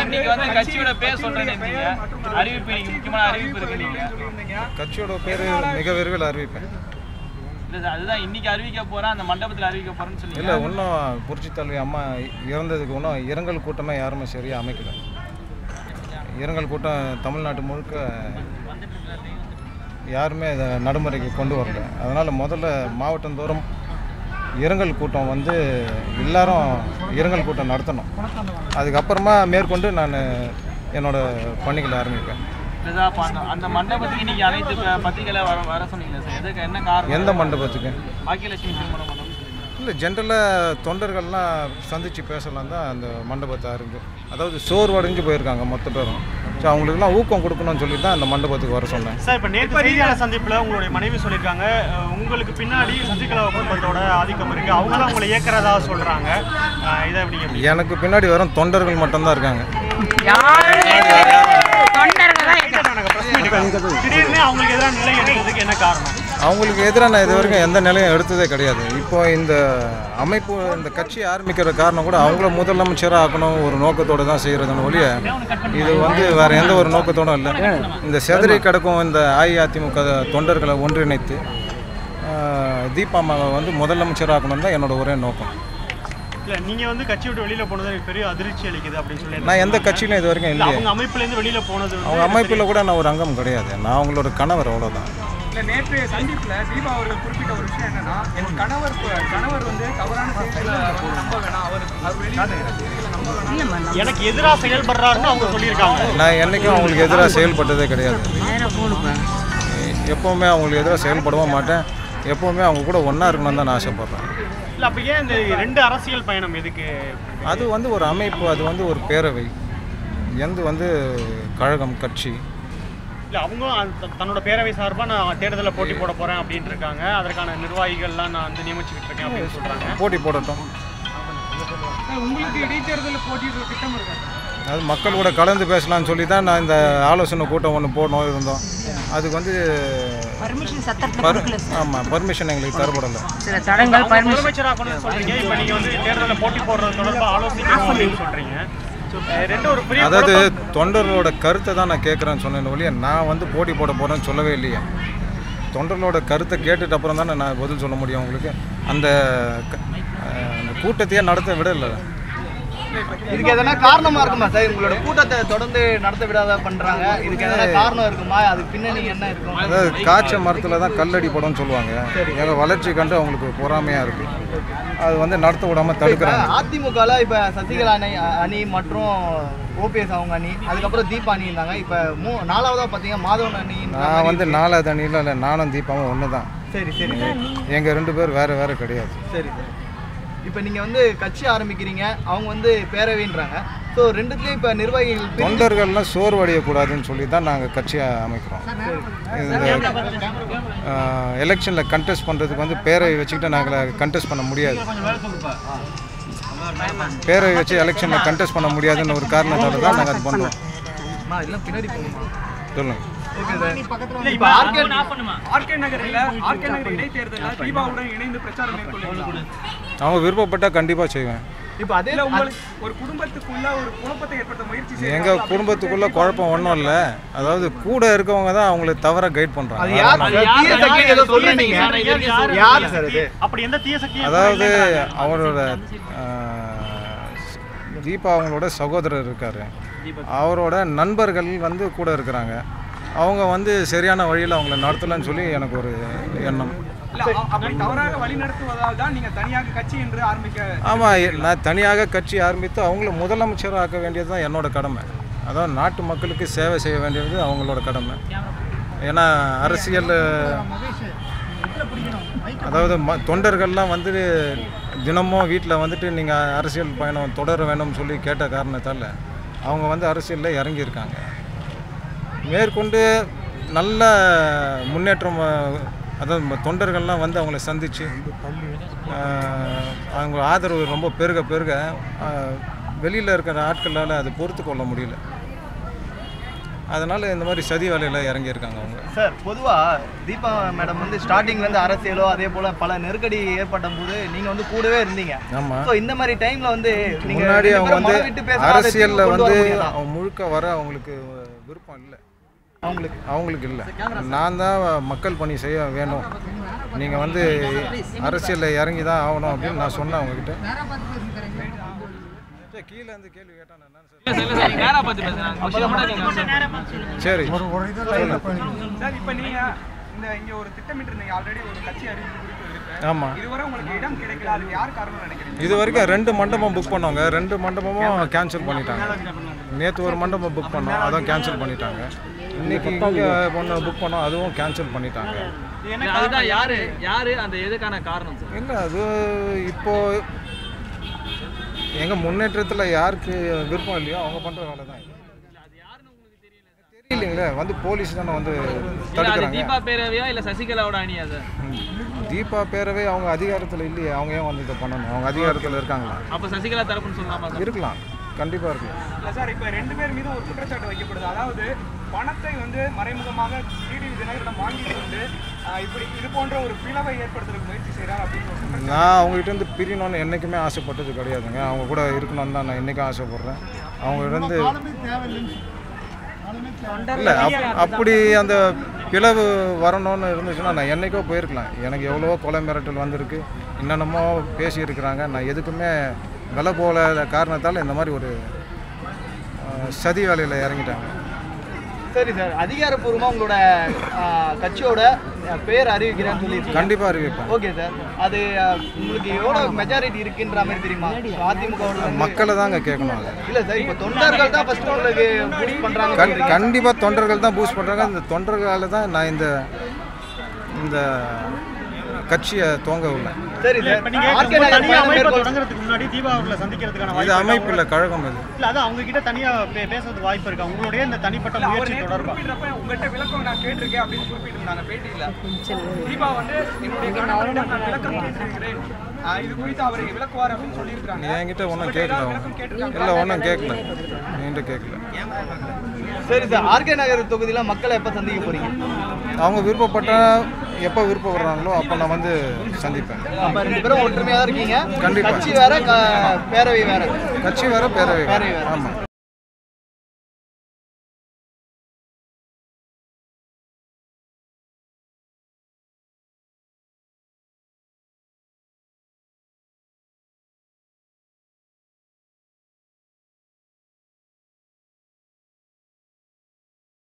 இன்னைக்கு வந்து கட்சியோட பேர் சொல்றேன்னு இருந்தீங்க அறிவிப்பு இன்னைக்கு முக்கியமான அறிவிப்பு இருக்கு நீங்க கட்சியோட பேர் மிக விரைவில் அறிவிப்பேன் இல்ல சார், அதுதான் இன்னைக்கு அறிவிக்க போறேன் அந்த மண்டபத்துல அறிவிக்க போறேன்னு சொன்னீங்க இல்லை இன்னும் புரட்சி தலைவி அம்மா இறந்ததுக்கு இன்னும் இரங்கல் கூட்டமே யாருமே சரியாக அமைக்கல இரங்கல் கூட்டம் தமிழ்நாட்டு முழுக்க யாருமே இதை நடைமுறைக்கு கொண்டு வரல அதனால் முதல்ல மாவட்டந்தோறும் இரங்கல் கூட்டம் வந்து எல்லாரும் இரங்கல் கூட்டம் நடத்தணும் அதுக்கப்புறமா மேற்கொண்டு நான் என்னோட பணிகளை ஆரம்பிப்பேன் இல்ல சார், அப்ப அந்த- அந்த மண்டபத்துக்கு இன்னைக்கு அனைத்து ப- பத்திரிகையில வர வர சொன்னீங்களா சார் எதுக்கு என்ன காரணம் எந்த மண்டபத்துக்கு பாக்கியலட்சுமி திருமண மண்டபம் சொல்லுங்க இல்லை ஜென்ரலாக தொண்டர்கள்லாம் சந்தித்து பேசலாம் தான் அந்த மண்டபத்தை அறிஞ்சு அதாவது சோர்வடைஞ்சு போயிருக்காங்க மொத்த பேரும் ஸோ அவங்களுக்குலாம் ஊக்கம் கொடுக்கணும்னு சொல்லி தான் அந்த மண்டபத்துக்கு வர சொன்னேன் சார் இப்போ நேற்று செய்தியாளர் சந்திப்பில் உங்களுடைய மனைவி சொல்லியிருக்காங்க அஹ், உங்களுக்கு பின்னாடி சசிகலா குடும்பத்தோட ஆதிக்கம் இருக்கு அவங்க தான் உங்களை இயக்கிறதா சொல்றாங்க அஹ், இதை எப்படி எப்படி எனக்கு பின்னாடி வரும் தொண்டர்கள் மட்டும்தான் இருக்காங்க திடீர்னு அவங்களுக்கு எதிரான நிலை எடுத்ததுக்கு என்ன காரணம் அவங்களுக்கு எதிராக நான் இது வரைக்கும் எந்த நிலையும் எடுத்ததே கிடையாது இப்போ இந்த அமைப்பு இந்த கட்சி ஆரம்பிக்கிற காரணம் கூட அவங்கள முதலமைச்சராக ஆக்கணும் ஒரு நோக்கத்தோடு தான் செய்கிறதுன்னு ஒழிய இது வந்து வேறு எந்த ஒரு நோக்கத்தோடும் இல்லை இந்த செதறி கிடக்கும் இந்த அஇஅதிமுக தொண்டர்களை ஒன்றிணைத்து ஆஹ், தீபாமாவை வந்து முதலமைச்சராக்கணும் தான் என்னோட ஒரே நோக்கம் இல்ல நீங்க வந்து கட்சி விட்டு வெளியில போனது எனக்கு பெரிய அதிர்ச்சி அளிக்குது அப்படின்னு சொல்லி நான் எந்த கட்சியிலும் இது வரைக்கும் இல்ல இல்லையே அவங்க அமைப்புல இருந்து வெளியில போனது வந்து அவங்க அமைப்பில் கூட நான் ஒரு அங்கம் கிடையாது நான் அவங்களோட கணவர் அவ்வளோதான் இல்ல நேற்று சந்திப்புல தீபா அவர்கள் குறிப்பிட்ட ஒரு விஷயம் என்னன்னா என் கணவர் கணவர் வந்து தவறான செய்திகளை வந்து நம்ப வேணாம் அவர் அவர் வெளியிட்ட செய்திகளை நம்ப வேணாம் எனக்கு எதிராக செயல்படுறாருன்னு அவங்க சொல்லியிருக்காங்க நான் என்றைக்கும் அவங்களுக்கு எதிராக செயல்பட்டதே கிடையாது எப்போவுமே அவங்களுக்கு எதிராக செயல்படவும் மாட்டேன் எப்போவுமே அவங்க கூட ஒன்றா இருக்கணும்னு தான் நான் ஆசைப்பட்றேன் இல்ல அப்ப ஏன் இந்த ரெண்டு அரசியல் பயணம் எதுக்கு அது வந்து ஒரு அமைப்பு அது வந்து ஒரு பேரவை எந்த வந்து கழகம் கட்சி இல்ல அவங்க அந்த- தன்னோட பேரவை சார்பா நான் தேர்தலில் போட்டி போட போறேன் அப்படின்ட்டு இருக்காங்க அதற்கான நிர்வாகிகள்லாம் நான் வந்து நியமிச்சுக்கிட்டு இருக்கேன் அப்படின்னு சொல்றாங்க போட்டி போடட்டும் உங்களுக்கு இடைத்தேர்தலில் போட்டியிடுற திட்டம் இருக்கா அது மக்கள் கூட கலந்து பேசலாம்னு சொல்லி தான் நான் இந்த ஆலோசனை கூட்டம் ஒன்று போடணும் இருந்தோம் அதுக்கு வந்து பர்மிஷன் சத்தத்தில் பர் கொடுக்கல சார் ஆமாம் பர்மிஷன் எங்களுக்கு தரப்படலை சில தடங்கள் அவங்க பர்மிஷன் முதலமைச்சர் ஆகணும்னு சொல்றீங்க இப்போ நீங்க வந்து தேர்தலில் போட்டி போடுறது தொடர்பா ஆலோசிக்கணும் அப்படின்னு சொல்றீங்க அஹ் ரெண்டு ஒரு பெரிய அதாவது தொண்டர்களோட கருத்தை தான் நான் கேட்குறேன்னு சொன்னேன் ஒழிய நான் வந்து போட்டி போட போகிறேன்னு சொல்லவே இல்லையே தொண்டர்களோட கருத்தை கேட்டுட்டு அப்புறம் தானே நான் பதில் சொல்ல முடியும் உங்களுக்கு அந்த க- அஹ் அந்த கூட்டத்தையே நடத்த விடலை இதுக்கு எதனா காரணமா இருக்குமா சார் உங்களோட கூட்டத்தை தொடர்ந்து நடத்த விடாத பண்றாங்க இதுக்கு எதனா காரணம் இருக்குமா அதுக்கு பின்னணி என்ன இருக்கும் அதாவது காய்ச்ச மரத்தில் தான் கல்லடி படம்னு சொல்லுவாங்க எங்கள் வளர்ச்சி கண்டு அவங்களுக்கு பொறாமையாக இருக்குது அது வந்து நடத்த விடாமல் இப்ப தடுக்கிறாங்க அதிமுகல இப்ப சசிகலா அணி அணி மற்றும் ஓபிஎஸ் அவங்க அணி அதுக்கப்புறம் தீபா அணி இருந்தாங்க இப்ப மூ நாலாவதா பாத்தீங்கன்னா மாதவன் அணி நான் வந்து நாலாவது அணியில் இல்லை நானும் தீபாவும் ஒன்று தான் சரி சரி எங்கள் ரெண்டு பேர் வேறு வேறு கிடையாது சரி சரி இப்ப நீங்க வந்து கட்சி ஆரம்பிக்கிறீங்க அவங்க வந்து பேரவைன்றாங்க ஸோ ரெண்டுத்துலயும் இப்ப நிர்வாகிகள் பிரிஞ்சு- தொண்டர்கள்லாம் சோர்வடையக்கூடாதுன்னு சொல்லி தான் நாங்கள் கட்சியை அமைக்கிறோம் இந்த எலெக்ஷனில் கண்டெஸ்ட் பண்ணுறதுக்கு வந்து பேரவை வச்சுக்கிட்டு நாங்கள் கண்டெஸ்ட் பண்ண முடியாது பேரவை வச்சு எலெக்ஷனில் கண்டெஸ்ட் பண்ண முடியாதுன்னு ஒரு காரணத்தால தான் நாங்கள் அது பண்ணுறோம் அம்மா, இதெல்லாம் பின்னாடி போகுமா சொல்லுங்கள் ஓகே சார் இல்ல இப்ப ஆர்கே ஆர்கே நகர்ல ஆர்கே நகர் இடைத்தேர்தலில் தீபாவுடன் இணைந்து பிரச்சாரம் மேற்கொள்ளுங்க அவங்க விருப்பப்பட்டால் கண்டிப்பாக செய்வேன் இப்ப அதே இல்ல உங்களுக்கு ஒரு குடும்பத்துக்குள்ள ஒரு குழப்பத்தை ஏற்படுத்த முயற்சி செய்யறாங்க. எங்கள் குடும்பத்துக்குள்ளே குழப்பம் ஒன்றும் இல்லை அதாவது கூட இருக்கவங்க தான் அவங்களை தவற கைட் அது பண்ணுறாங்க யார் சார்? தீய சக்தி ஏதோ சொல்றீங்க யார் சார் அது அப்படி எந்த தீய சக்தி அதாவது அவரோட ஆஹ், தீபா அவங்களோட சகோதரர் இருக்கார் அவரோட நண்பர்கள் வந்து கூட இருக்கிறாங்க அவங்க வந்து சரியான வழியில் அவங்கள நடத்தலைன்னு சொல்லி எனக்கு ஒரு எண்ணம் இல்ல அ- அப்படி தவறாக வழிநடத்துவதால் தான் நீங்க தனியாக கட்சி என்று ஆரம்பிக்க ஆமாம் நான் தனியாக கட்சி ஆரம்பித்து அவங்கள முதலமைச்சராக ஆக்க வேண்டியது தான் என்னோட கடமை அதாவது நாட்டு மக்களுக்கு சேவை செய்ய வேண்டியது அவங்களோட கடமை ஏன்னா அரசியல் அதாவது ம தொண்டர்கள்லாம் வந்து தினமும் வீட்டில் வந்துட்டு நீங்கள் அரசியல் பயணம் தொடர வேணும்னு சொல்லி கேட்ட காரணத்தால் அவங்க வந்து அரசியலில் இறங்கியிருக்காங்க மேற்கொண்டு நல்ல முன்னேற்றம் அஹ், அதாவது ம- தொண்டர்கள்லாம் வந்து அவங்கள சந்தித்து அவங்க ஆதரவு ரொம்ப பெருக பெருக வெளியில் இருக்கிற ஆட்களால் அதை பொறுத்து கொள்ள முடியல அதனால் இந்த மாதிரி சதி வேலையில் இறங்கியிருக்காங்க அவங்க சார் பொதுவா தீபா மேடம் வந்து ஸ்டார்டிங்ல இருந்து அரசியலோ அதே போல பல நெருக்கடி ஏற்பட்ட போது நீங்க வந்து கூடவே இருந்தீங்க ஆமாம் சோ இந்த மாதிரி டைம்ல வந்து நீங்க முன்னாடி ரெண்டு அவங்க பேரும் வந்து மனம் விட்டு பேசாத அரசியலில் தீர்வு கொண்டு வந்து வர முடியாதா? அவங்க முழுக்க வர அவங்களுக்கு விருப்பம் இல்லை அவங்களுக்கு அவங்களுக்கு இல்லை நான் தான் மக்கள் பணி செய்ய வேணும் நீங்கள் வந்து அரசியலில் இறங்கி தான் ஆகணும் அப்படின்னு நான் சொன்னேன் அவங்ககிட்ட சரி, கீழே இருந்து கேள்வி கேட்டா நான் என்னன்னு இல்ல சார், இல்ல சார், நீங்க நேரா பார்த்து பேசுறாங்க. விஷயம் மட்டும் நீங்க வந்து- சொல்றது? சரி சார் இப்போ நீங்க இந்த இங்க ஒரு திட்டமிட்டு இருந்தீங்க ஆல்ரெடி ஒரு கட்சி அறிவிப்பு குறிப்பு இருக்கு ஆமாம் இதுவரை உங்களுக்கு இடம் கிடைக்கல அதுக்கு யார் காரணம் நினைக்கிறீங்க இது வரைக்கும் ரெண்டு மண்டபம் புக் பண்ணாங்க ரெண்டு மண்டபமும் கேன்சல் பண்ணிட்டாங்க நேற்று ஒரு மண்டபம் புக் பண்ணோம் அதுவும் கேன்சல் பண்ணிட்டாங்க இன்னைக்கு இங்கே ஒன்று புக் பண்ணோம் அதுவும் கேன்சல் பண்ணிட்டாங்க இல்ல, அதுதான் யாரு யாரு அந்த எதுக்கான காரணம் சார் இல்லை அது இப்போ எங்கள் முன்னேற்றத்தில் யாருக்கு விருப்பம் இல்லையோ அவங்க பண்ணுற வேலை தான் இது. தெரியலைங்களே வந்து போலீஸ் தானே வந்து இல்ல அது தடுக்கிறாங்க தீபா பேரவையா இல்ல சசிகலாவோட அணியா சார் ம். தீபா பேரவே அவங்க அதிகாரத்தில் இல்லையே அவங்க ஏன் வந்து இதை பண்ணணும் அவங்க அதிகாரத்தில் இருக்காங்களா அப்ப சசிகலா தரப்புன்னு சொல்லலாமா சார் இருக்கலாம் கண்டிப்பாக இருக்கலாம் இல்ல சார் இப்போ ரெண்டு பேர் மீதும் ஒரு குற்றச்சாட்டு வைக்கப்படுது அதாவது பணத்தை வந்து மறைமுகமாக டிடி தினகரிடம் வாங்கி கொண்டு ஆஹ், இப்படி இது போன்ற ஒரு பிளவை ஏற்படுத்துறதுக்கு முயற்சி செய்கிறார் அப்படின்னு ஒரு குற்றச்சாட்டு. நான் அவங்ககிட்ட இருந்து பிரியணும்னு என்றைக்குமே ஆசைப்பட்டது கிடையாதுங்க அவங்க கூட இருக்கணும்னு தான் நான் இன்றைக்கும் ஆசைப்பட்றேன் அவங்க இருந்து இல்லை அப் அப்படி அந்த பிளவு வரணும்னு இருந்துச்சுன்னா நான் என்றைக்கோ போயிருக்கலாம் எனக்கு எவ்வளவோ கொலை மிரட்டல் வந்திருக்கு என்னென்னமோ பேசியிருக்கிறாங்க நான் எதுக்குமே விலை போல காரணத்தால் இந்த மாதிரி ஒரு அஹ், சதி வேலையில் இறங்கிட்டாங்க சரி சார் அதிகாரப்பூர்வமா உங்களோட ஆ, கட்சியோட ஆ, பேர் அறிவிக்கிறேன்னு சொல்லியிருக்கீங்க கண்டிப்பாக அறிவிப்பேன் ஓகே சார் அது ஆ, உங்களுக்கு எவ்வளோ மெஜாரிட்டி இருக்குன்ற மாதிரி தெரியுமா அதிமுக மக்களை தாங்க கேட்கணும் அது இல்ல சார் இப்போ தொண்டர்கள் தான் ஃபர்ஸ்ட் உங்களுக்கு பூஸ்ட் பண்றாங்க கண் கண்டிப்பாக தொண்டர்கள் தான் பூஸ்ட் பண்ணுறாங்க இந்த தொண்டர்களால் தான் நான் இந்த இந்த கட்சியை துவங்க உள்ளேன் சரி சார் இப்போ நீங்க ஆர்கே உங்க நகர் தனி பயணம் அமைப்பை மேற்கொள் தொடங்குறதுக்கு முன்னாடி தீபா அவர்களை சந்திக்கிறதுக்கான இது வாய்ப்பு அமைப்பு இல்லை கழகம் இது இல்ல அதான் அவங்க கிட்ட தனியா பே- பேசுறதுக்கு வாய்ப்பு இருக்கா உங்களுடைய இந்த தனிப்பட்ட இல்ல, அவர் முயற்சி நேத்து தொடர்பா குறிப்பிட்டப்ப உங்கள்கிட்ட விளக்கம் நான் கேட்டிருக்கேன் அப்படின்னு குறிப்பிட்டிருந்தாங்க பேட்டியில தீபா வந்து என்னுடைய கணவரிடம் நான் விளக்கம் கேட்டிருக்கிறேன் ஆஹ், இது குறித்து அவர் விளக்குவார் அப்படின்னு சொல்லியிருக்காங்க என்கிட்ட ஒன்றும் உங்கள்ட்ட கேட்கல ஏதாவது அவங்க விளக்கம் கேட்டிருக்காங்க இல்லை ஒன்றும் கேட்கல என்கிட்ட கேட்கல சரி சார் ஆர்கே நகர் தொகுதியில மக்களை எப்ப சந்திக்க போறீங்க அவங்க விருப்பப்பட்டா எப்போ விருப்பப்படுறாங்களோ அப்போ நான் வந்து சந்திப்பேன் அப்ப ரெண்டு பேரும் ஒற்றுமையா தான் இருக்கீங்க கண்டிப்பா. கட்சி வேற க- பேரவை வேற கட்சி வேற பேரவை வேற பேரவை வேற. ஆமாம்